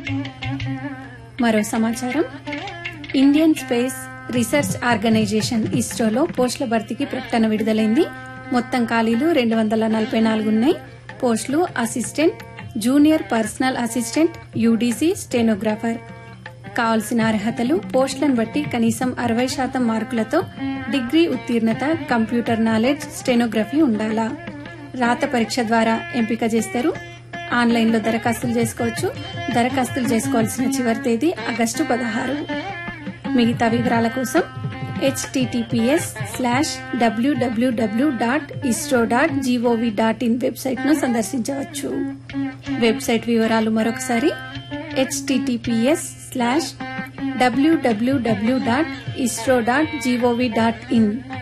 మరో సమాచారం Indian space research organisation ఇస్రోలో పోస్టుల భర్తీకి ప్రకటన విడుదలైంది మొత్తం ఖాళీలు రెండు వందల నలభై నాలుగు ఉన్నాయి పోస్టులు assistant junior personal assistant UDC stenographer కావాల్సిన అర్హతలు పోస్టులను బట్టి కనీసం అరవై శాతం మార్కులతో డిగ్రీ ఉత్తీర్ణత కంప్యూటర్ నాలెడ్జ్ స్టెనోగ్రఫీ ఉండాలా రాత పరీక్ష ద్వారా ఎంపిక చేస్తారు ఆన్లైన్లో దరఖాస్తులు చేసుకోవచ్చు దరఖాస్తులు చేసుకోవాల్సిన చివరి తేదీ ఆగస్టు పదహారు మిగతా వివరాల కోసం HTTPS slash WWW dot ISRO dot GOV dot in website ను సందర్శించవచ్చు వెబ్సైట్ వివరాలు మరొకసారి HTTPS slash WWW dot ISRO dot GOV dot in